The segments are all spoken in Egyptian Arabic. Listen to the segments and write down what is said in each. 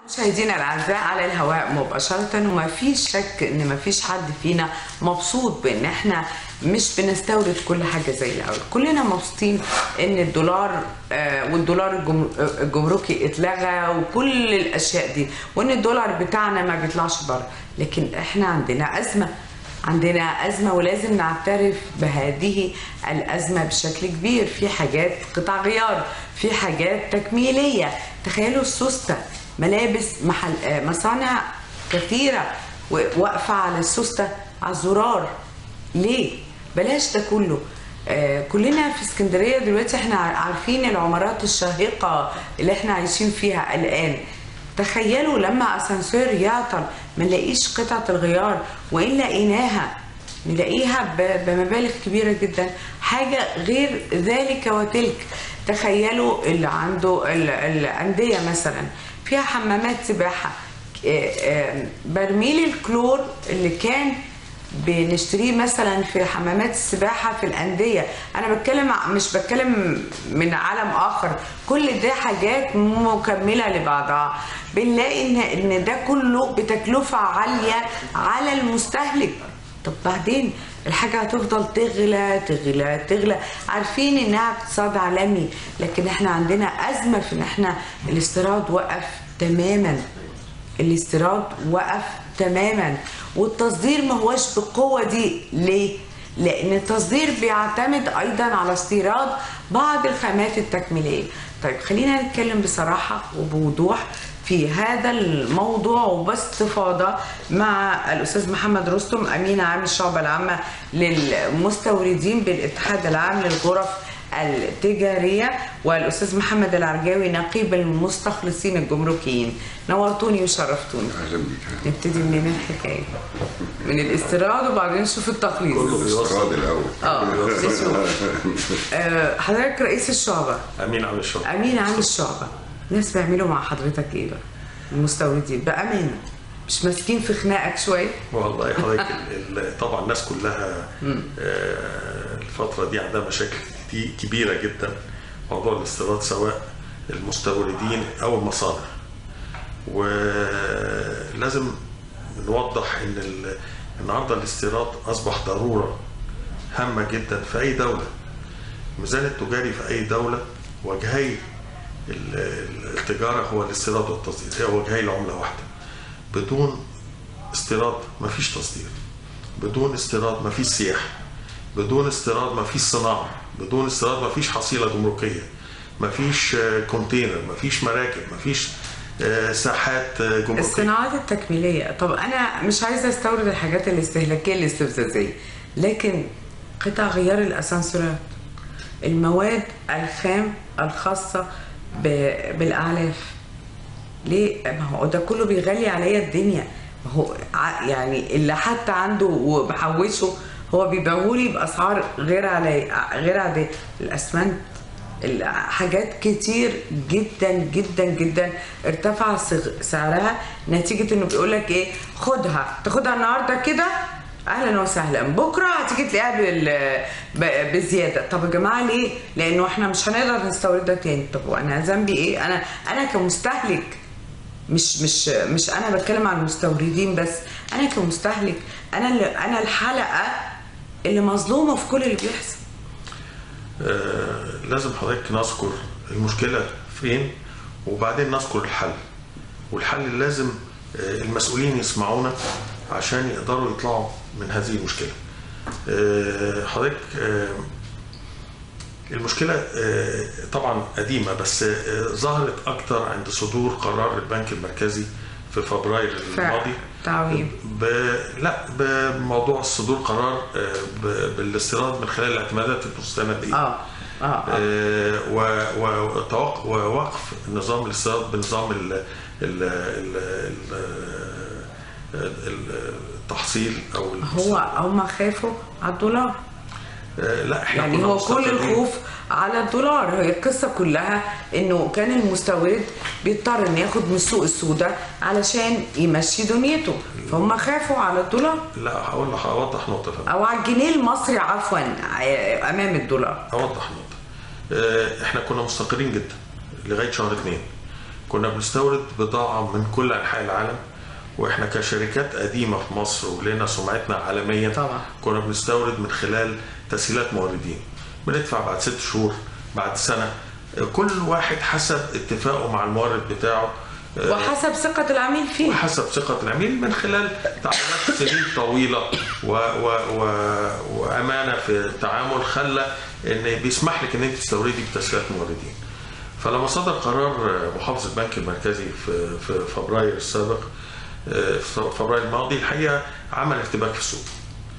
مشاهدينا الاعزاء على الهواء مباشره وما فيش شك ان ما فيش حد فينا مبسوط بان احنا مش بنستورد كل حاجه زي الاول كلنا مبسوطين ان الدولار آه، والدولار الجم- آه، الجمركي اتلغى وكل الاشياء دي وان الدولار بتاعنا ما بيطلعش بره لكن احنا عندنا ازمه عندنا أزمة ولازم نعترف بهذه الأزمة بشكل كبير في حاجات قطع غيار في حاجات تكميلية تخيلوا السوستة ملابس محل آه، مصانع كثيرة و- واقفة على السوستة على الزرار ليه؟ بلاش ده كله آه، كلنا في اسكندرية دلوقتي احنا عارفين العمارات الشاهقة اللي احنا عايشين فيها الآن تخيلوا لما اسانسير يعطل ما نلاقيش قطعه الغيار وان لقيناها نلاقيها ب- بمبالغ كبيره جدا حاجه غير ذلك وتلك تخيلوا اللي عنده ال- الانديه مثلا فيها حمامات سباحه آه، آه، برميل الكلور اللي كان بنشتريه مثلا في حمامات السباحة في الأندية أنا بتكلم ع- مش بتكلم من عالم آخر كل ده حاجات مكملة لبعضها بنلاقي إن إن ده كله بتكلفة عالية على المستهلك طب بعدين الحاجة هتفضل تغلى تغلى تغلى عارفين انها اقتصاد عالمي لكن احنا عندنا ازمة في ان احنا الاستيراد وقف تماما الاستيراد وقف تماما والتصدير ما هوش بالقوة دي ليه؟ لأن التصدير بيعتمد أيضا على استيراد بعض الخامات التكميلية طيب خلينا نتكلم بصراحة وبوضوح في هذا الموضوع وباستفاضة مع الأستاذ محمد رستم أمين عام الشعبة العامة للمستوردين بالاتحاد العام للغرف التجارية والأستاذ محمد العرجاوي نقيب المستخلصين الجمركيين نورتوني وشرفتوني اهلا بيك نبتدي منين الحكاية من الاستيراد وبعدين نشوف التخليص الاستيراد الاول اه نشوف آه، حضرتك رئيس الشعبة امين عام الشغل أمين عام الشعبة الناس بيعملوا مع حضرتك إيه بقى المستوردين بأمانة مش ماسكين في خناقك شوية والله حضرتك ال- ال- طبعا الناس كلها آه، الفتره دي عندها مشاكل كتي- كبيره جدا موضوع الاستيراد سواء المستوردين او المصانع ولازم نوضح ان ال- النهارده الاستيراد اصبح ضروره هامه جدا في اي دوله الميزان التجاري في اي دوله وجهي ال- ال- التجاره هو الاستيراد والتصدير هي وجهي لعمله واحده بدون استيراد مفيش تصدير بدون استيراد مفيش سياحه بدون استيراد مفيش صناعه بدون استيراد مفيش حصيله جمركيه مفيش آه، كونتينر مفيش مراكب مفيش آه، ساحات آه، جمركيه الصناعات التكميلية طب أنا مش عايزة أستورد الحاجات الاستهلاكية الاستفزازية لكن قطع غيار الأسانسورات المواد الخام الخاصة ب- بالأعلاف ليه ما هو ده كله بيغلي عليا الدنيا ما هو ع- يعني اللي حتى عنده ومحوشه هو بيبيعهولي باسعار غير علي غير عاديه الاسمنت ال- حاجات كتير جدا جدا جدا ارتفع صغ- سعرها نتيجه انه بيقول لك ايه خدها تاخدها النهارده كده اهلا وسهلا بكره هتيجي تلاقيها بال... ب... بزياده طب يا جماعه ليه لانه احنا مش هنقدر نستوردها تاني طب وانا ذنبي ايه انا انا كمستهلك مش مش مش انا بتكلم عن المستوردين بس انا كمستهلك انا اللي انا الحلقه اللي مظلومه في كل اللي بيحصل آه، لازم حضرتك نذكر المشكلة فين وبعدين نذكر الحل والحل لازم آه، المسؤولين يسمعونا عشان يقدروا يطلعوا من هذه المشكلة آه، حضرتك آه، المشكلة آه، طبعا قديمة بس آه، ظهرت أكتر عند صدور قرار البنك المركزي في فبراير الماضي تعويم ب... لا بموضوع صدور قرار آه، ب... بالاستيراد من خلال الاعتمادات المستندة اه اه, آه. آه، و- و- وتوق- ووقف نظام الاستيراد بنظام ال ال ال ال ال- التحصيل او هو هم خافوا على الدولار آه، لا احنا يعني كنا هو كل مستقرين. الخوف على الدولار هي القصه كلها انه كان المستورد بيضطر انه ياخد من السوق السوداء علشان يمشي دنيته فهم خافوا على الدولار لا هقول لك اوضح نقطه فندم او على الجنيه المصري عفوا ع- امام الدولار اوضح نقطه آه، احنا كنا مستقرين جدا لغايه شهر اثنين كنا بنستورد بضاعه من كل انحاء العالم واحنا كشركات قديمه في مصر ولنا سمعتنا عالميا طبعا. كنا بنستورد من خلال تسهيلات موردين بندفع بعد ست شهور بعد سنه كل واحد حسب اتفاقه مع المورد بتاعه وحسب ثقه العميل فيه وحسب ثقة العميل من خلال تعاملات سنين طويلة و و و وأمانة في التعامل خلى إن بيسمح لك إن أنت تستوردي بتسهيلات موردين. فلما صدر قرار محافظ البنك المركزي في في فبراير السابق في فبراير الماضي الحقيقة عمل ارتباك في السوق.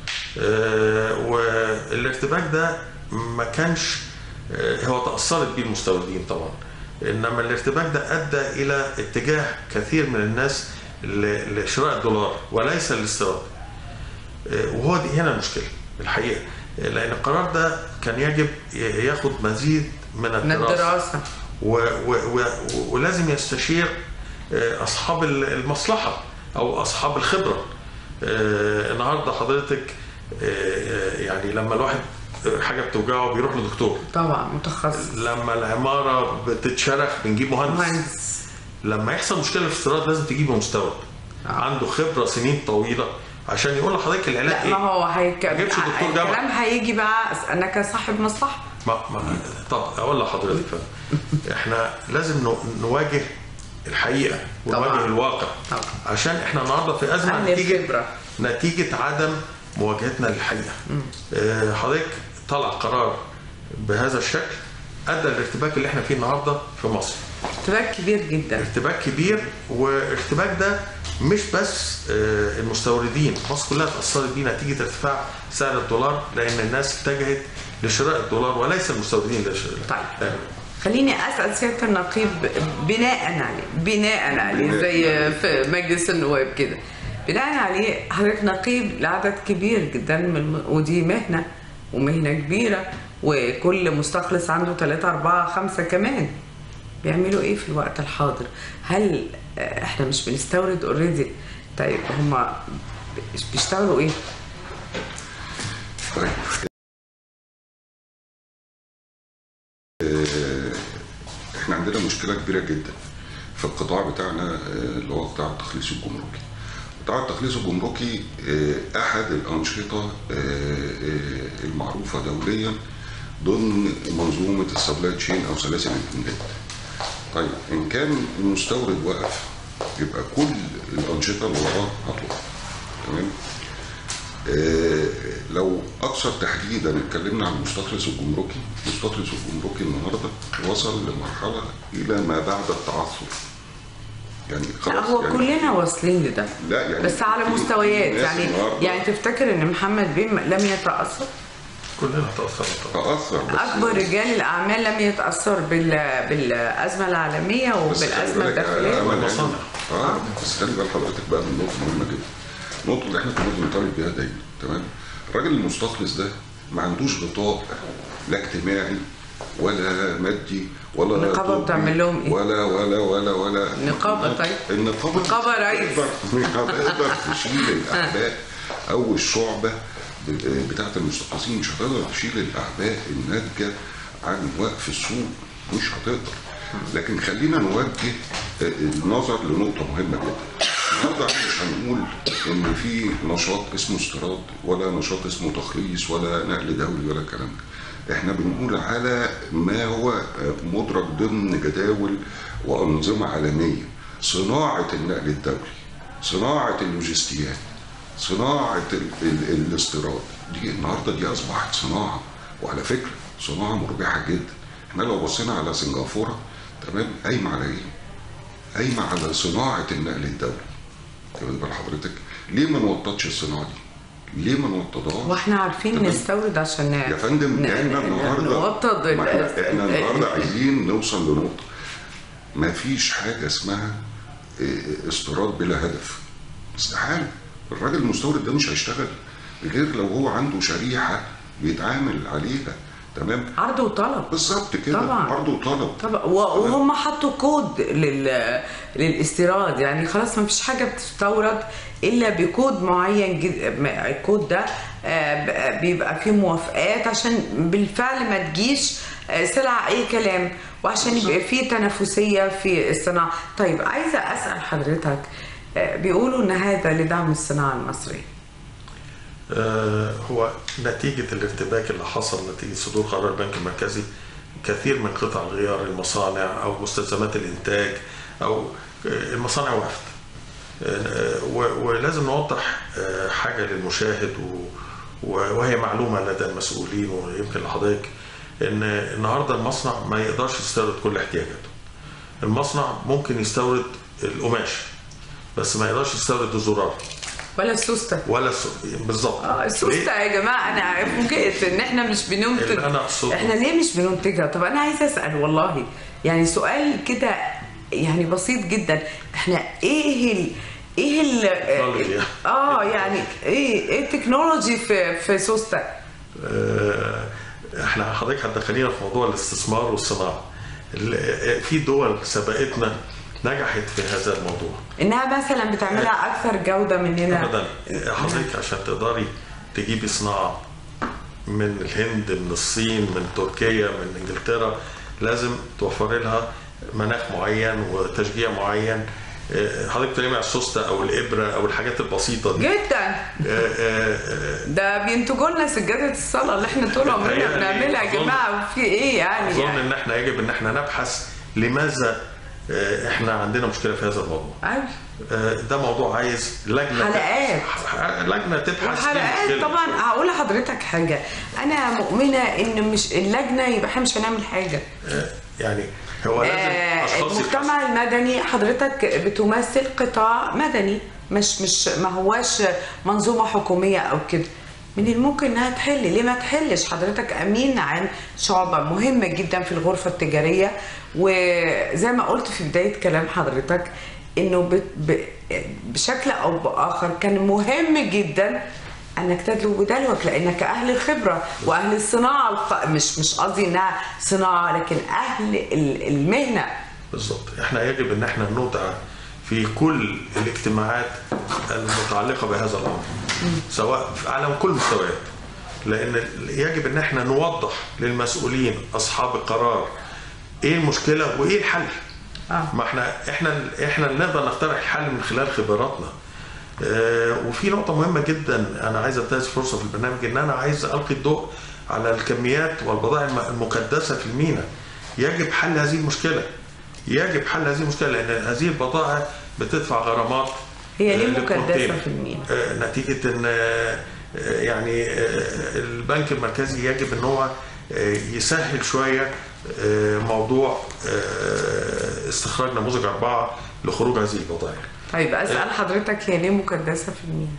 والارتباك ده ما كانش هو تأثرت بيه المستوردين طبعا. انما الارتباك ده ادى الى اتجاه كثير من الناس ل- لشراء الدولار وليس الاستيراد وهو دي هنا المشكله الحقيقه لان القرار ده كان يجب ياخد مزيد من من الدراسه الدراسه و و و ولازم يستشير اصحاب المصلحه او اصحاب الخبره النهارده حضرتك يعني لما الواحد حاجه بتوجعه بيروح لدكتور طبعا متخصص لما العماره بتتشرخ بنجيب مهندس مهندس لما يحصل مشكله في الاستيراد لازم تجيب مستورد آه. عنده خبره سنين طويله عشان يقول لحضرتك العلاج لا ايه ما هو هيك ما جابش دكتور جامعة. الكلام هيجي بقى انا كصاحب مصلحه ما ما طب اقول لحضرتك فهم. احنا لازم نو- نواجه الحقيقه ونواجه طبعاً. الواقع طبعا عشان احنا النهارده في ازمه عن نتيجه الخبره نتيجه عدم مواجهتنا للحقيقه آه، حضرتك طلع قرار بهذا الشكل ادى الارتباك اللي احنا فيه النهارده في مصر ارتباك كبير جدا ارتباك كبير وارتباك ده مش بس آه، المستوردين مصر كلها اتاثرت بيه نتيجه ارتفاع سعر الدولار لان الناس اتجهت لشراء الدولار وليس المستوردين لشراء طيب. خليني اسال سياده النقيب بناء عليه بناء عليه زي في مجلس النواب كده بناء عليه حضرتك نقيب لعدد كبير جدا من ودي مهنه ومهنه كبيره وكل مستخلص عنده 3 4 5 كمان بيعملوا ايه في الوقت الحاضر هل آه، احنا مش بنستورد اوريدي طيب هما بيشتغلوا ايه طيب آه، احنا عندنا مشكله كبيره جدا في القطاع بتاعنا آه، اللي هو قطاع التخليص الجمركي. قطاع التخليص الجمركي آه، احد الانشطه آه، آه، المعروفه دوليا ضمن منظومه السبلاي تشين او سلاسل الامداد. طيب ان كان المستورد واقف يبقى كل الانشطه اللي وراه هتقف. تمام؟ آه، لو اكثر تحديدا اتكلمنا عن المستخلص الجمركي، المستخلص الجمركي النهارده وصل لمرحله الى ما بعد التعثر. يعني لا خلاص هو يعني كلنا واصلين لده لا يعني بس على في- مستويات في ناس يعني النهاردة يعني تفتكر ان محمد بيه لم يتاثر كلنا تاثرنا طبعا تاثر بس اكبر رجال الاعمال لم يتاثر بال... بالازمه العالميه بس خلي وبالازمه بالك يا الداخليه أمل يعني- والمصانع. اه بس خلي بال حضرتك بقى من نقطه مهمه جدا النقطه اللي احنا كنا بنطالب بيها دايما تمام الراجل المستخلص ده ما عندوش غطاء لا اجتماعي ولا مادي ولا النقابة طبي بتعمل لهم إيه؟ ولا ولا ولا ولا نقابة طيب. النقابه نقابة رئيس. تقدر تقدر تشيل الاعباء او الشعبه ب- بتاعه المستخلصين مش هتقدر تشيل الاعباء الناتجه عن وقف السوق مش هتقدر لكن خلينا نوجه النظر لنقطه مهمه جدا النهارده احنا مش هنقول ان في نشاط اسمه استيراد ولا نشاط اسمه تخليص ولا نقل دولي ولا الكلام ده احنا بنقول على ما هو مدرج ضمن جداول وانظمه عالميه صناعه النقل الدولي صناعه اللوجستيات صناعه ال- ال- الاستيراد دي النهارده دي اصبحت صناعه وعلى فكره صناعه مربحه جدا احنا لو بصينا على سنغافوره تمام قايمه على ايه؟ قايمه على صناعه النقل الدولي واخد بال حضرتك ليه ما نوطدش الصناعه دي؟ ليه ما نوطدهاش؟ واحنا عارفين تمام. نستورد عشان يا فندم ن- احنا النهارده نوطد ال- ما احنا, احنا ال- النهارده عايزين نوصل لنقطه ما فيش حاجه اسمها اه، استيراد بلا هدف استحاله الراجل المستورد ده مش هيشتغل غير لو هو عنده شريحه بيتعامل عليها تمام عرض وطلب بالظبط كده طبعاً. عرض وطلب طبعا و- وهم حطوا كود لل... للاستيراد يعني خلاص ما فيش حاجه بتستورد الا بكود معين جد... ما- الكود ده آه، ب- بيبقى فيه موافقات عشان بالفعل ما تجيش آه، سلع اي كلام وعشان يبقى في تنافسيه في الصناعه طيب عايزه اسال حضرتك آه، بيقولوا ان هذا لدعم الصناعه المصريه آه، هو نتيجة الارتباك اللي حصل نتيجة صدور قرار البنك المركزي كثير من قطع الغيار المصانع أو مستلزمات الإنتاج أو آه، المصانع وقفت آه، و- ولازم نوضح آه، حاجة للمشاهد و- و- وهي معلومة لدى المسؤولين ويمكن لحضرتك إن النهاردة المصنع ما يقدرش يستورد كل احتياجاته المصنع ممكن يستورد القماش بس ما يقدرش يستورد الزرار ولا السوسته ولا الس... بالظبط اه السوسته يا جماعه انا فوجئت ان احنا مش بننتج اللي أنا أقصده. احنا ليه مش بننتجها طب انا عايزه اسال والله يعني سؤال كده يعني بسيط جدا احنا ايه ال ايه ال تكنولوجيا. اه يعني ايه ايه التكنولوجي في في سوسته آه، احنا حضرتك هتدخلينا في موضوع الاستثمار والصناعه ال- في دول سبقتنا نجحت في هذا الموضوع انها مثلا بتعملها اكثر جوده مننا ابدا حضرتك عشان تقدري تجيبي صناعه من الهند من الصين من تركيا من انجلترا لازم توفري لها مناخ معين وتشجيع معين آه، حضرتك بتتكلمي على السوسته او الابره او الحاجات البسيطه دي جدا آه، آه، آه، ده بينتجوا لنا سجاده الصلاه اللي احنا طول عمرنا بيتهيألي بنعملها يا أظن- جماعه في ايه يعني, اظن يعني. ان احنا يجب ان احنا نبحث لماذا آه، احنا عندنا مشكله في هذا الموضوع أيوة. آه، ده موضوع عايز لجنه حلقات. ح- لجنه تبحث فيه وحلقات المشكلة. طبعا هقول لحضرتك حاجه انا مؤمنه ان مش اللجنه يبقى احنا مش هنعمل حاجه آه، يعني هو لازم آه، اشخاص المجتمع المدني حضرتك بتمثل قطاع مدني مش مش ما هواش منظومه حكوميه او كده من الممكن انها تحل ليه ما تحلش حضرتك امين عن شعبه مهمه جدا في الغرفه التجاريه وزي ما قلت في بدايه كلام حضرتك انه ب- ب- بشكل او باخر كان مهم جدا انك تدلو بدلوك لانك اهل الخبره واهل الصناعه الق- مش مش قصدي انها صناعه لكن اهل ال- المهنه بالظبط احنا يجب ان احنا ندعى في كل الاجتماعات المتعلقه بهذا الامر سواء على كل المستويات لان يجب ان احنا نوضح للمسؤولين اصحاب القرار ايه المشكله وايه الحل آه. ما احنا احنا احنا اللي نقدر نقترح الحل من خلال خبراتنا آه، وفي نقطة مهمة جدا أنا عايز أنتهز فرصة في البرنامج إن أنا عايز ألقي الضوء على الكميات والبضائع الم- المكدسة في المينا يجب حل هذه المشكلة يجب حل هذه المشكلة لأن هذه البضائع بتدفع غرامات هي آه، ليه مكدسة للكونتينر. في المينا؟ آه، نتيجة إن آه، آه، يعني آه، البنك المركزي يجب إن هو آه، يسهل شوية آه، موضوع آه، استخراج نموذج أربعة لخروج هذه البضائع طيب اسال حضرتك هي ليه مكدسه في المينا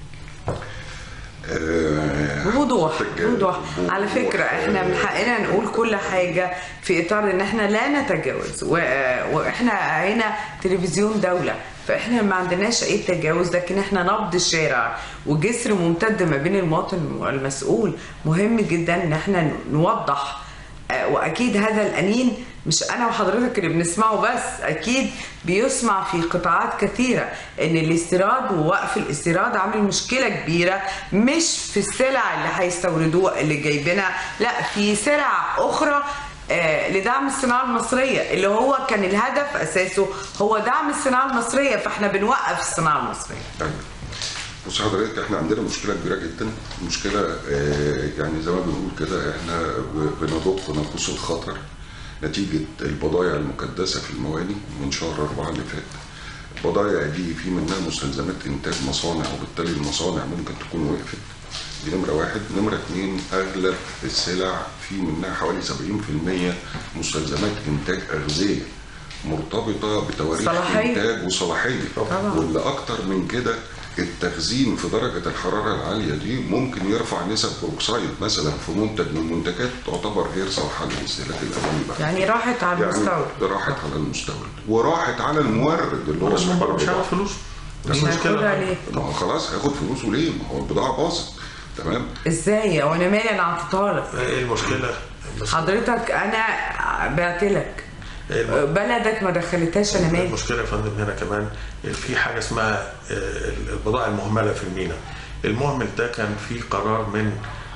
آه، بوضوح تج- بوضوح على بوضوح. فكره احنا من حقنا نقول كل حاجه في اطار ان احنا لا نتجاوز و... واحنا هنا تلفزيون دوله فاحنا ما عندناش اي تجاوز لكن احنا نبض الشارع وجسر ممتد ما بين المواطن والمسؤول مهم جدا ان احنا نوضح آه، واكيد هذا الانين مش انا وحضرتك اللي بنسمعه بس اكيد بيسمع في قطاعات كثيره ان الاستيراد ووقف الاستيراد عامل مشكله كبيره مش في السلع اللي هيستوردوها اللي جايبينها لا في سلع اخرى آه، لدعم الصناعه المصريه اللي هو كان الهدف اساسه هو دعم الصناعه المصريه فاحنا بنوقف الصناعه المصريه طيب بص حضرتك احنا عندنا مشكله كبيره جدا مشكله آه، يعني زي ما بنقول كده احنا ب- بنضوق في ناقوس الخطر نتيجه البضائع المكدسه في المواني من شهر أربعة اللي فات البضائع دي في منها مستلزمات انتاج مصانع وبالتالي المصانع ممكن تكون وقفت دي نمرة واحد نمرة اتنين أغلب السلع في منها حوالي 70% مستلزمات إنتاج أغذية مرتبطة بتواريخ صلاحية. إنتاج وصلاحية طبعا. واللي أكتر من كده التخزين في درجة الحرارة العالية دي ممكن يرفع نسب بروكسايد مثلا في منتج من المنتجات تعتبر غير صالحة للاستهلاك الأمامي بعد يعني راحت على يعني المستورد راحت على المستورد وراحت على المورد اللي هو صاحب مش البضاعة. هياخد فلوس مش هياخدها ليه؟ ما هو خلاص هياخد فلوسه ليه؟ ما هو البضاعة باظت تمام؟ ازاي وانا مالي انا اعطيتها لك ايه المشكله بس حضرتك انا بعت لك بلدك ما دخلتهاش انا مالي المشكله يا فندم هنا كمان في حاجه اسمها آه، البضائع المهمله في المينا المهمل ده كان في قرار من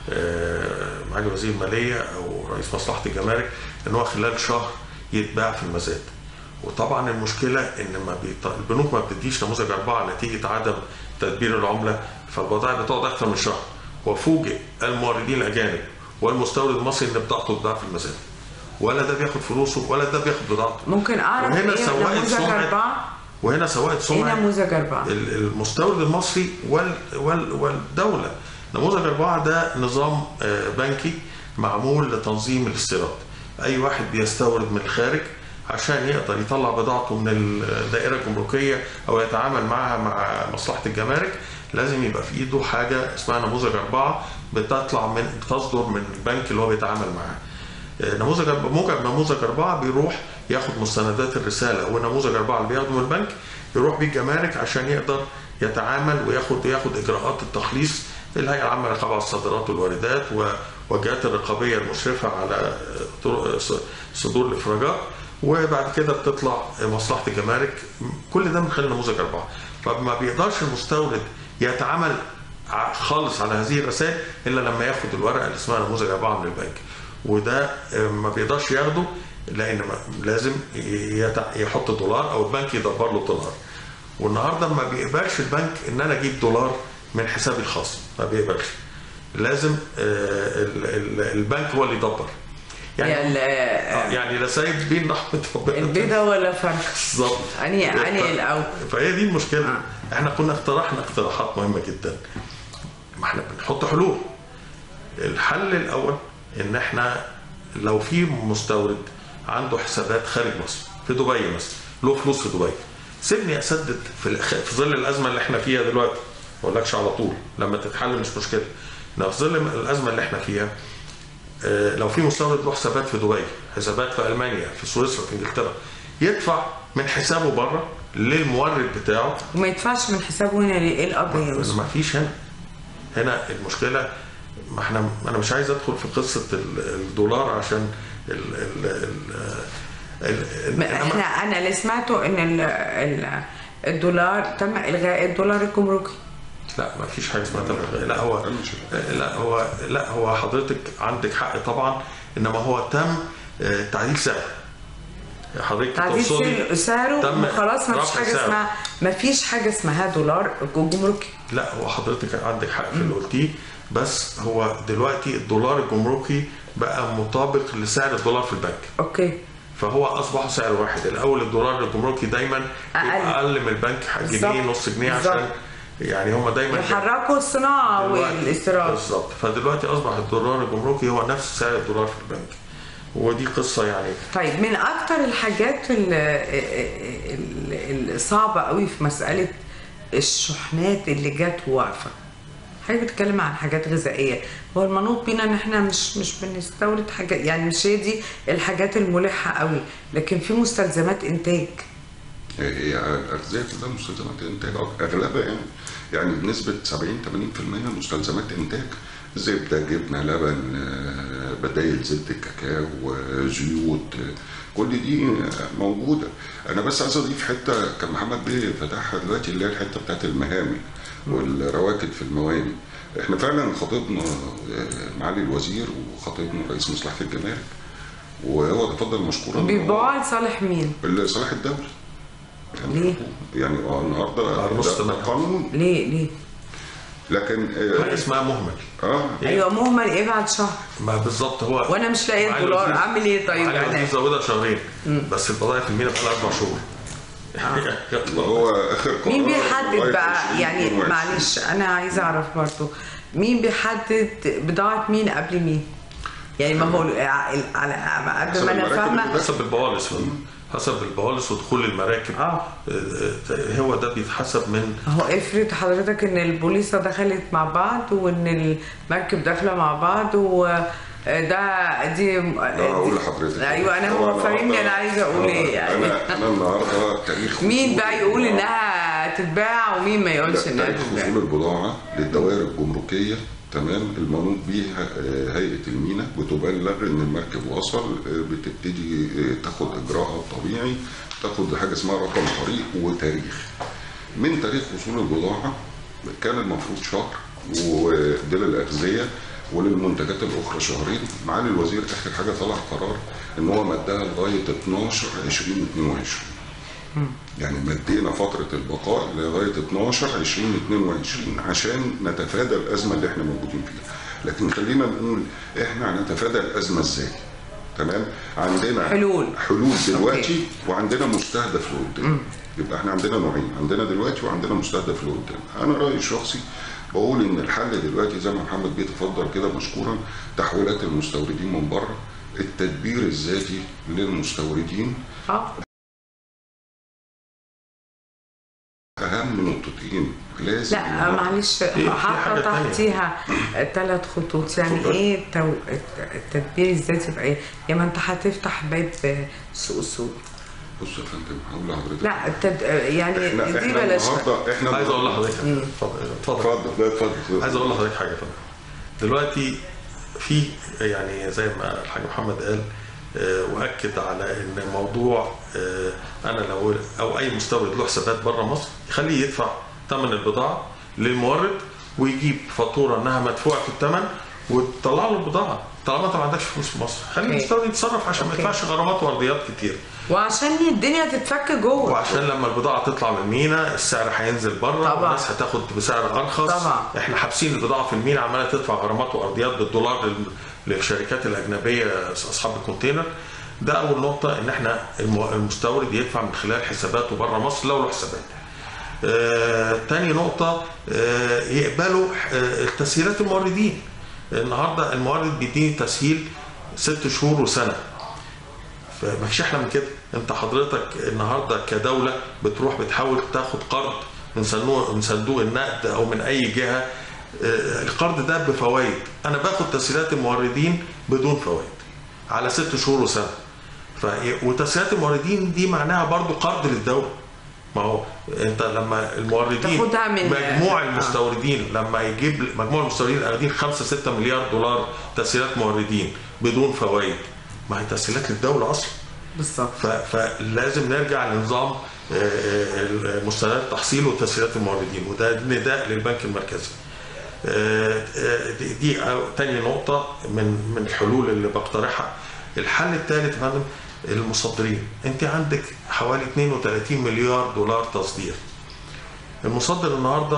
آه، معالي وزير الماليه او رئيس مصلحه الجمارك ان هو خلال شهر يتباع في المزاد وطبعا المشكله ان ما بيط... البنوك ما بتديش نموذج اربعه نتيجه عدم تدبير العمله فالبضائع بتقعد اكثر من شهر وفوجئ الموردين الاجانب والمستورد المصري ان بضاعته تتباع في المزاد ولا ده بياخد فلوسه ولا ده بياخد بضاعته ممكن اعرف وهنا ايه سوقت نموذج سمعه اربعه وهنا سوقت ايه سمعه نموذج اربعه ال- المستورد المصري وال وال والدولة نموذج أربعة ده نظام آه، بنكي معمول لتنظيم الاستيراد أي واحد بيستورد من الخارج عشان يقدر يطلع بضاعته من الدائرة الجمركية أو يتعامل معها مع مصلحة الجمارك لازم يبقى في إيده حاجة اسمها نموذج أربعة بتطلع من بتصدر من البنك اللي هو بيتعامل معاه آه، نموذج أربعة- موجب نموذج أربعة بيروح ياخد مستندات الرسالة ونموذج أربعة اللي بياخده من البنك يروح بيه الجمارك عشان يقدر يتعامل وياخد ياخد إجراءات التخليص الهيئة العامة للرقابة على الصادرات والواردات و- والجهات الرقابية المشرفة على آه، طرق- ص- صدور الإفراجات وبعد كده بتطلع مصلحة الجمارك كل ده من خلال نموذج أربعة فما بيقدرش المستورد يتعامل ع- خالص على هذه الرسائل الا لما ياخد الورقه اللي اسمها نموذج اربعه من البنك وده آه، ما بيقدرش ياخده لان ما- لازم يتع- يحط دولار او البنك يدبر له دولار والنهارده ما بيقبلش البنك ان انا اجيب دولار من حسابي الخاص ما بيقبلش لازم آه، ال- ال- البنك هو اللي يدبر يعني ال- آه، يعني لا سايب بين رحمه ربنا البيضه ولا فرخ بالظبط اني اني الاول فهي دي المشكله احنا كنا اقترحنا اقتراحات مهمه جدا ما احنا بنحط حلول الحل الاول ان احنا لو في مستورد عنده حسابات خارج مصر في دبي مثلا له فلوس في دبي سيبني اسدد في الأخ- في ظل الازمه اللي احنا فيها دلوقتي ما اقولكش على طول لما تتحل مش مشكله لو في ظل الازمه اللي احنا فيها آه، لو في مستورد له حسابات في دبي حسابات في المانيا في سويسرا في انجلترا يدفع من حسابه بره للمورد بتاعه وما يدفعش من حسابه هنا ليه ايه القضيه بس ما فيش هنا هنا المشكله ما احنا انا مش عايز ادخل في قصه ال- الدولار عشان ال ال ال ال ما إنما- احنا انا اللي سمعته ان ال ال الدولار تم الغاء الدولار الجمركي لا ما فيش حاجه اسمها تم لا هو أنا مش لا هو لا هو حضرتك عندك حق طبعا انما هو تم آه، تعديل سعر حضرتك تعديل تقصدي سعر- سعره تم وخلاص ما فيش رفع حاجه سعره. اسمها ما فيش حاجه اسمها دولار جمركي لا هو حضرتك عندك حق في اللي قلتيه بس هو دلوقتي الدولار الجمركي بقى مطابق لسعر الدولار في البنك اوكي فهو اصبح سعر واحد الاول الدولار الجمركي دايما أقل. بيبقى اقل من البنك جنيه بالظبط. نص جنيه بالظبط. عشان يعني هم دايما يحركوا الصناعه دلوقتي- والاستيراد بالظبط فدلوقتي اصبح الدولار الجمركي هو نفس سعر الدولار في البنك ودي قصه يعني طيب من اكتر الحاجات ال- ال- الصعبه قوي في مساله الشحنات اللي جت واقفه حضرتك بتتكلم عن حاجات غذائيه هو المنوط بينا ان احنا مش مش بنستورد حاجه يعني مش هي دي الحاجات الملحه قوي لكن في مستلزمات انتاج هي الأغذية كلها مستلزمات إنتاج أغلبها يعني يعني بنسبة 70 80% مستلزمات إنتاج زبدة جبنة لبن آه، بدايل زبدة الكاكاو آه، زيوت آه، كل دي آه، موجودة أنا بس عايز أضيف حتة كان محمد بيه فتحها دلوقتي اللي هي الحتة بتاعت المهامل والرواكد في المواني احنا فعلا خاطبنا آه، معالي الوزير وخاطبنا رئيس مصلحة الجمارك وهو تفضل مشكورا بيبيعوها لصالح مين؟ لصالح الدولة يعني ليه؟ يعني اه النهارده على نص ده- ده تمام. قانون ليه ليه؟ لكن حاجه اه, اسمها مهمل آه ايوه مهمل ايه بعد شهر؟ ما بالظبط هو وانا مش لاقي معالي الدولار الوزير- اعمل ايه طيب معالي الوزير انا؟ زودها شهرين بس البضائع في المينا بقى لها اربع شهور هو اخر قرار مين لغاية بيحدد بقى 20 يعني 22. معلش انا عايزه اعرف برضو مين بيحدد بضاعه مين قبل مين؟ يعني ما هو ال- على على قد حسب ما انا المراكب فاهمه اللي حسب البوالص حسب البوالص ودخول المراكب اه آه، هو ده بيتحسب من هو افرض حضرتك ان البوليصه دخلت مع بعض وان المركب داخله مع بعض وده دي لا هقول لحضرتك ايوه انا هو فاهمني انا عايزه اقول ايه يعني انا انا النهارده تاريخ مين وصول بقى يقول البضاعة- انها تتباع ومين ما يقولش لا، انها تاريخ تتباع وصول البضاعه للدوائر الجمركيه تمام المنوط بيها آه، هيئه المينا بتبلغ ان المركب وصل آه، بتبتدي آه، تاخد اجراءها الطبيعي تاخد حاجه اسمها رقم طريق وتاريخ من تاريخ وصول البضاعه كان المفروض شهر ودول الاغذيه وللمنتجات الاخرى شهرين معالي الوزير اخر حاجه طلع قرار ان هو مدها لغايه 12 2022 يعني مدينا فتره البقاء لغايه 12 2022 عشان نتفادى الازمه اللي احنا موجودين فيها لكن خلينا نقول احنا هنتفادى الازمه ازاي تمام عندنا حلول. حلول دلوقتي وعندنا مستهدف لقدام يبقى احنا عندنا نوعين عندنا دلوقتي وعندنا مستهدف لقدام انا رايي الشخصي بقول ان الحل دلوقتي زي ما محمد بيتفضل كده مشكورا تحويلات المستوردين من بره التدبير الذاتي للمستوردين اه اهم نقطتين لازم لا معلش في حاطه حاجة تانية. تحتيها ثلاث خطوط يعني اتفضل. ايه التو... التدبير الذاتي يبقى ايه؟ يا ما انت هتفتح باب سوق السوق بص يا فندم هقول لحضرتك لا التد... يعني احنا دي احنا بلاش النهارده احنا عايز اقول لحضرتك اتفضل اتفضل اتفضل لا اتفضل عايز اقول لحضرتك حاجه طبعا دلوقتي في يعني زي ما الحاج محمد قال آه، واكد على ان موضوع آه، انا لو او اي مستورد له حسابات بره مصر يخليه يدفع ثمن البضاعه للمورد ويجيب فاتوره انها مدفوعه في الثمن وتطلع له البضاعه طالما انت ما عندكش فلوس في مصر خلي أوكي. المستورد يتصرف عشان ما أوكي. يدفعش غرامات وارضيات كتير وعشان الدنيا تتفك جوه وعشان لما البضاعه تطلع من المينا السعر هينزل بره طبعا. والناس هتاخد بسعر ارخص طبعا. احنا حابسين البضاعه في المينا عماله تدفع غرامات وارضيات بالدولار لل- للشركات الاجنبيه اصحاب الكونتينر ده اول نقطه ان احنا الم- المستورد يدفع من خلال حساباته بره مصر لو له حسابات آه، تاني نقطة آه، يقبلوا آه، تسهيلات الموردين النهاردة المورد بيديني تسهيل ست شهور وسنة فما فيش احلى من كده انت حضرتك النهارده كدوله بتروح بتحاول تاخد قرض من صندوق من صندوق النقد او من اي جهه اه، القرض ده بفوائد انا باخد تسهيلات الموردين بدون فوائد على ست شهور وسنه ف وتسهيلات الموردين دي معناها برضو قرض للدوله ما هو انت لما الموردين تاخدها من- مجموع آه. المستوردين لما يجيب مجموع المستوردين اخدين 5 6 مليار دولار تسهيلات موردين بدون فوائد ما هي تسهيلات للدوله اصلا بالظبط ف- فلازم نرجع لنظام آه، آه، مستندات التحصيل وتسهيلات الموردين وده نداء للبنك المركزي. آه، آه، دي, دي أو- تاني نقطة من من الحلول اللي بقترحها. الحل الثالث يا فندم المصدرين، أنت عندك حوالي 32 مليار دولار تصدير. المصدر النهارده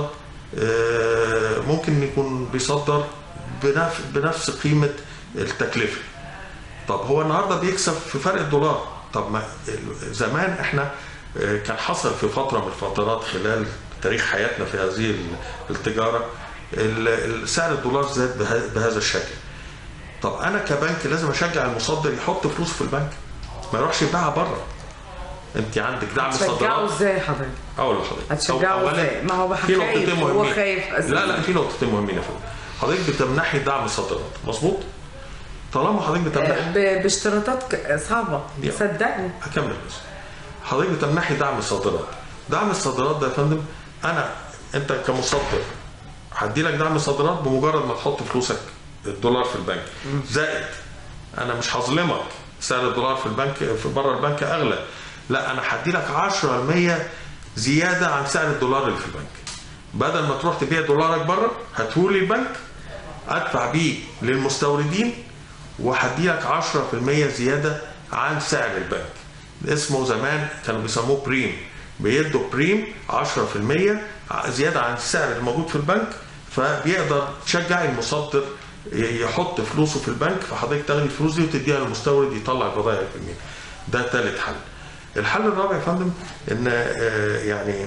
آه، ممكن يكون بيصدر بنفس بنفس قيمة التكلفة. طب هو النهارده بيكسب في فرق الدولار طب ما زمان احنا آه، كان حصل في فتره من الفترات خلال تاريخ حياتنا في هذه التجاره ال- ال- سعر الدولار زاد بها- بهذا الشكل طب انا كبنك لازم اشجع المصدر يحط فلوس في البنك ما يروحش يبيعها بره انت عندك دعم هتشجعه صادرات ازاي حضرتك؟ اقول لحضرتك هتشجعه أو- أولاً ازاي؟ ما هو بقى في خايف، نقطتين هو مهمين خايف أساساً. لا لا في نقطتين مهمين يا فندم حضرتك بتمنحي دعم الصادرات مظبوط طالما حضرتك بتمنحي ب- باشتراطات ك- صعبة يلا. صدقني هكمل بس حضرتك بتمنحي دعم الصادرات دعم الصادرات ده يا فندم انا انت كمصدر هدي لك دعم الصادرات بمجرد ما تحط فلوسك الدولار في البنك زائد انا مش هظلمك سعر الدولار في البنك في بره البنك اغلى لا انا هدي لك 10% زياده عن سعر الدولار اللي في البنك بدل ما تروح تبيع دولارك بره هاتهولي البنك ادفع بيه للمستوردين وهدي لك 10% زياده عن سعر البنك اسمه زمان كانوا بيسموه بريم بيدوا بريم 10% زياده عن السعر الموجود في البنك فبيقدر تشجع المصدر يحط فلوسه في البنك فحضرتك تاخدي الفلوس دي وتديها للمستورد يطلع البضائع في المينا ده ثالث حل الحل الرابع يا فندم ان آه، يعني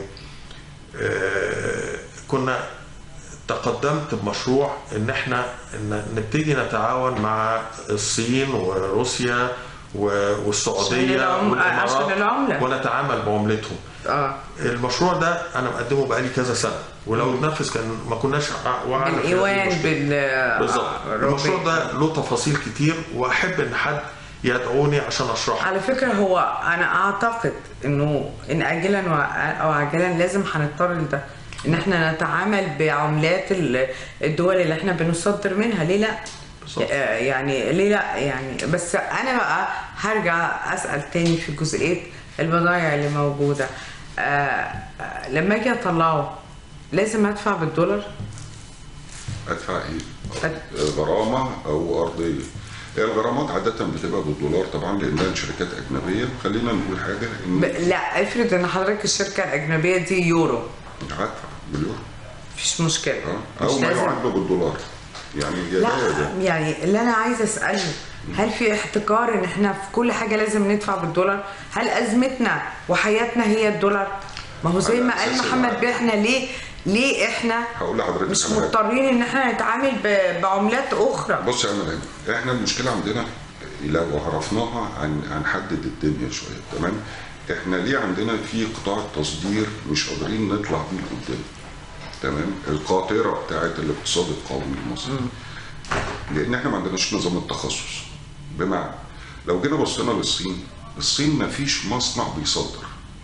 آه، كنا تقدمت بمشروع ان احنا إن نبتدي نتعاون مع الصين وروسيا و- عشان والسعوديه العم- والامارات عشان العملة. ونتعامل بعملتهم اه المشروع ده انا مقدمه بقالي كذا سنه ولو اتنفذ كان ما كناش وقعنا في هذه بالايوان المشكلة. بال بالظبط آه، المشروع ربي. ده له تفاصيل كتير واحب ان حد يدعوني عشان اشرحه على فكرة هو أنا أعتقد إنه إن آجلا وع- أو عاجلا لازم هنضطر لده إن إحنا نتعامل بعملات ال- الدول اللي إحنا بنصدر منها ليه لأ؟ بالظبط. آه، يعني ليه لأ يعني بس أنا بقى هرجع أسأل تاني في جزئية البضائع اللي موجودة آه، آه، لما أجي أطلعه لازم أدفع بالدولار؟ ادفع ايه؟ غرامه او ارضيه هي الغرامات عاده بتبقى بالدولار طبعا لانها شركات اجنبيه خلينا نقول حاجه ب... ان لا افرض ان حضرتك الشركه الاجنبيه دي يورو هدفع باليورو مفيش مشكله اه مش او ما لازم يعادله بالدولار يعني يا ده يا ده لا يعني اللي انا عايزه اساله هل في احتكار ان احنا في كل حاجه لازم ندفع بالدولار؟ هل ازمتنا وحياتنا هي الدولار؟ ما هو زي على ما قال أساس محمد العقد. بيه احنا ليه ليه احنا هقول لحضرتك مش على حاجة. مضطرين ان احنا نتعامل ب- بعملات اخرى؟ بص يا مدام احنا المشكله عندنا لو عرفناها هن- هنحدد الدنيا شويه تمام احنا ليه عندنا في قطاع التصدير مش قادرين نطلع بيه لقدام تمام القاطره بتاعت الاقتصاد القومي المصري لان احنا ما عندناش نظام التخصص بمعنى لو جينا بصينا للصين الصين ما فيش مصنع بيصدر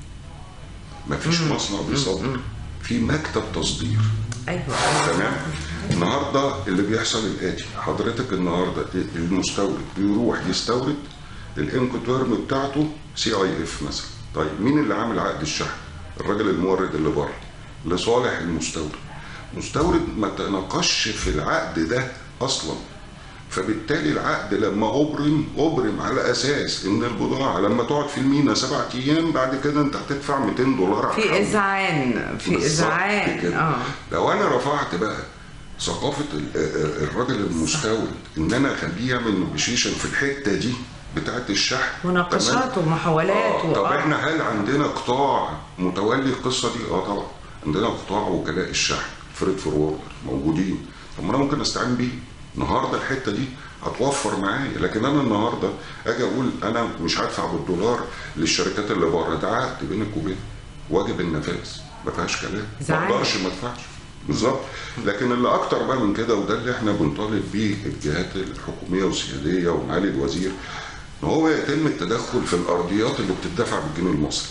ما فيش مصنع بيصدر في مكتب تصدير ايوه تمام النهارده اللي بيحصل الاتي حضرتك النهارده المستورد بيروح يستورد الانكوتيرم بتاعته سي اي اف مثلا طيب مين اللي عامل عقد الشحن الراجل المورد اللي بره لصالح المستورد مستورد ما تناقش في العقد ده اصلا فبالتالي العقد لما ابرم ابرم على اساس ان البضاعه لما تقعد في المينا سبعة ايام بعد كده انت هتدفع 200 دولار على في الحمل. اذعان في بالظبط اذعان كده. اه لو انا رفعت بقى ثقافه ال- ال- الراجل المستورد ان انا اخليه يعمل نيجوشيشن في الحته دي بتاعت الشحن مناقشات تمام؟ ومحاولات آه. طب وآه. احنا هل عندنا قطاع متولي القصه دي؟ اه طبعا عندنا قطاع وكلاء الشحن فريد فوروردر موجودين طب ما انا ممكن استعين بيه النهارده الحته دي هتوفر معايا لكن انا النهارده اجي اقول انا مش هدفع بالدولار للشركات اللي بره ده عقد بينك وبين واجب النفاذ ما فيهاش كلام ما زعل. اقدرش ما ادفعش بالظبط لكن اللي اكتر بقى من كده وده اللي احنا بنطالب بيه الجهات الحكوميه والسياديه ومعالي الوزير ان هو يتم التدخل في الارضيات اللي بتدفع بالجنيه المصري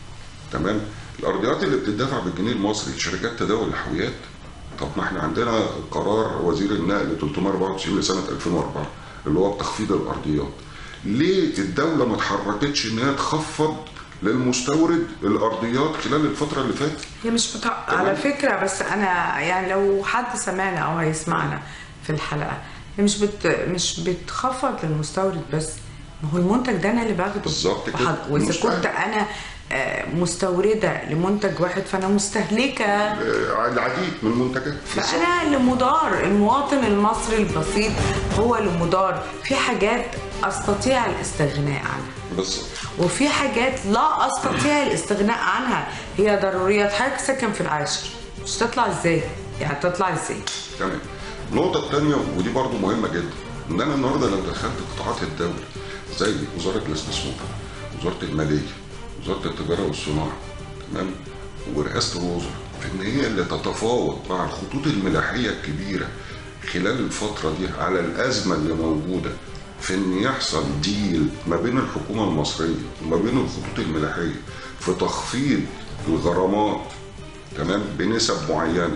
تمام الارضيات اللي بتدفع بالجنيه المصري شركات تداول الحاويات طب ما احنا عندنا قرار وزير النقل 394 لسنه 2004 اللي هو بتخفيض الارضيات ليه الدوله ما اتحركتش ان هي تخفض للمستورد الارضيات خلال الفتره اللي فاتت هي مش بتع... على فكرة بس أنا يعني لو حد سمعنا أو هيسمعنا في الحلقة هي مش بت... مش بتخفض للمستورد بس ما هو المنتج ده أنا اللي باخده بالظبط كده. وحض- وإذا مستهلك. كنت أنا آه، مستوردة لمنتج واحد فأنا مستهلكة آه، العديد من المنتجات فأنا لمدار المواطن المصري البسيط هو لمدار في حاجات أستطيع الاستغناء عنها بالظبط وفي حاجات لا استطيع الاستغناء عنها هي ضروريات حضرتك ساكن في العاشر مش تطلع ازاي يعني تطلع ازاي تمام النقطة الثانية ودي برضو مهمة جدا إن أنا النهاردة لو دخلت قطاعات الدولة زي وزارة الاستثمار وزارة المالية وزارة التجارة والصناعة تمام ورئاسة الوزراء في إن هي اللي تتفاوض مع الخطوط الملاحية الكبيرة خلال الفترة دي على الأزمة اللي موجودة في إن يحصل ديل ما بين الحكومة المصرية وما بين الخطوط الملاحية في تخفيض الغرامات تمام بنسب معينه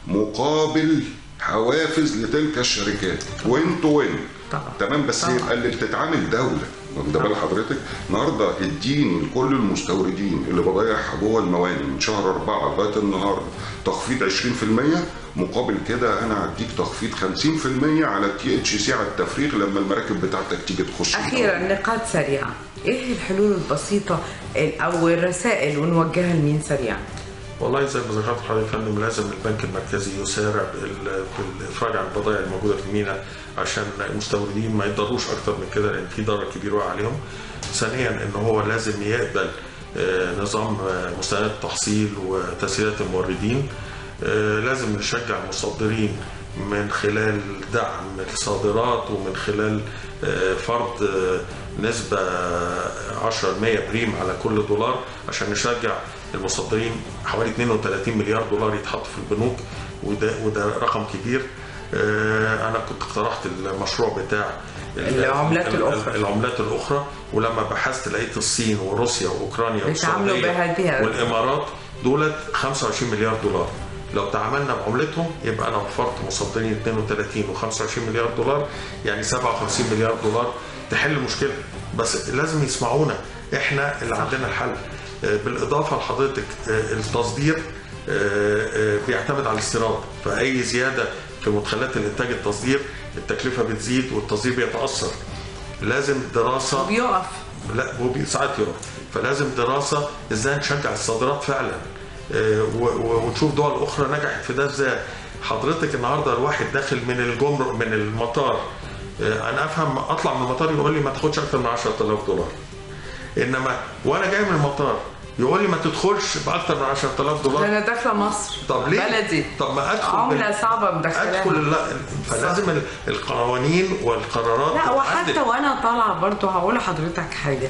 مقابل حوافز لتلك الشركات وين تو وين طبعا. تمام بس طبعا. يبقى اللي بتتعامل دوله واخد بال حضرتك النهارده اديني لكل المستوردين اللي بضيعها جوه الموانئ من شهر أربعة لغايه النهارده تخفيض 20% مقابل كده انا هديك تخفيض 50% على التي اتش سي على التفريغ لما المراكب بتاعتك تيجي تخش اخيرا نقاط سريعه ايه الحلول البسيطه ال- او الرسائل ونوجهها لمين سريعا والله زي ما ذكرت حضرتك يا فندم لازم البنك المركزي يسارع بال- بالافراج عن البضائع الموجوده في المينا عشان المستوردين ما يضروش اكتر من كده لان في ضرر كبير وقع عليهم. ثانيا ان هو لازم يقبل آه، نظام آه، مستندات التحصيل وتسهيلات الموردين. آه، لازم نشجع المصدرين من خلال دعم الصادرات ومن خلال آه، فرض آه، نسبة 10% بريم على كل دولار عشان نشجع المصدرين حوالي 32 مليار دولار يتحطوا في البنوك وده وده رقم كبير آه، انا كنت اقترحت المشروع بتاع ال- العملات ال- الأخرى. العملات الاخرى ولما بحثت لقيت الصين وروسيا واوكرانيا بيتعاملوا والسعوديه بهذه- والامارات دولت 25 مليار دولار لو تعاملنا بعملتهم يبقى انا وفرت مصدرين 32 و25 مليار دولار يعني 57 مليار دولار تحل المشكله بس لازم يسمعونا احنا اللي عندنا الحل آه، بالاضافه لحضرتك آه، التصدير آه، آه، بيعتمد على الاستيراد فاي زياده في في مدخلات الانتاج التصدير التكلفه بتزيد والتصدير بيتاثر لازم دراسه وبيقف لا هو بي- ساعات يقف فلازم دراسه ازاي نشجع الصادرات فعلا آه، و- و- ونشوف دول اخرى نجحت في ده ازاي حضرتك النهارده الواحد داخل من الجمرك من المطار آه، انا افهم اطلع من المطار يقول لي ما تاخدش اكتر من 10000 دولار انما وانا جاي من المطار يقول لي ما تدخلش باكتر من 10000 ده دولار انا داخله مصر طب ليه؟ بلدي طب ما ادخل عمله بال- صعبه مدخلاها ادخل لا فلازم ال- القوانين والقرارات لا وحتى تتحدد. وانا طالعه برضو هقول لحضرتك حاجه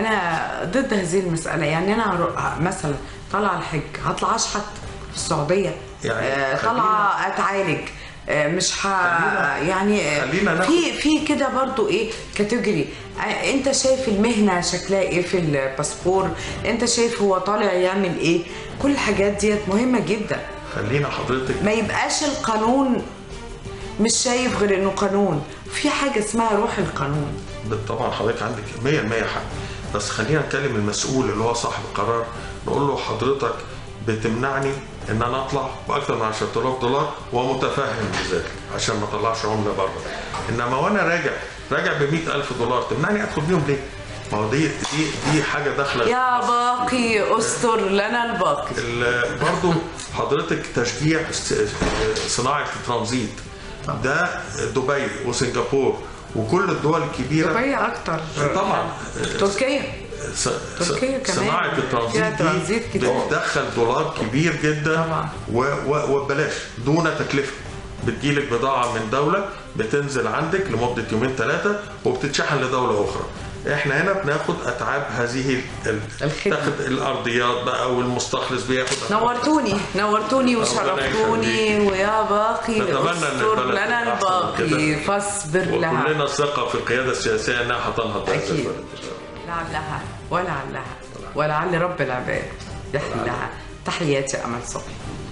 انا ضد هذه المساله يعني انا هرو- مثلا طالعه الحج هطلع اشحت في السعوديه يعني آه، خلينا- طالعه اتعالج آه، مش ه... خلينا- يعني آه، خلينا ناخد- في في كده برضو ايه كاتيجوري آه، انت شايف المهنه شكلها ايه في الباسبور انت شايف هو طالع يعمل ايه كل الحاجات ديت مهمه جدا خلينا حضرتك ما يبقاش القانون مش شايف غير انه قانون في حاجه اسمها روح القانون طبعا حضرتك عندك 100% حق بس خلينا نكلم المسؤول اللي هو صاحب القرار نقول له حضرتك بتمنعني ان انا اطلع باكثر من 10000 دولار ومتفهم بذلك عشان ما اطلعش عمله بره انما وانا راجع راجع ب 100000 دولار تمنعني ادخل بيهم ليه؟ ما هو دي دي دي حاجه داخله يا باقي استر لنا الباقي ال- برضو حضرتك تشجيع س- صناعه الترانزيت ده دبي وسنغافور وكل الدول الكبيره دبي اكتر طبعا تركيا س- س- تركيا كمان صناعه فيها الترانزيت ترانزيت دي كتير. بتدخل دولار كبير جدا طبعا. و- و- وببلاش دون تكلفه بتجيلك بضاعه من دوله بتنزل عندك لمده يومين ثلاثه وبتتشحن لدوله اخرى احنا هنا بناخد اتعاب هذه ال- الخدمة. تاخد الارضيات بقى والمستخلص بياخد أتعاب. نورتوني نورتوني وشرفتوني يخليك. ويا باقي نتمنى إن استر البلد لنا تبقى أحسن من الباقي كده. فاصبر لها وكلنا ثقه في القياده السياسيه انها هتنهض بهذا أكيد. البلد إن شاء الله. لعلها ولعلها ولعل رب العباد يحلها تحياتي امل صبحي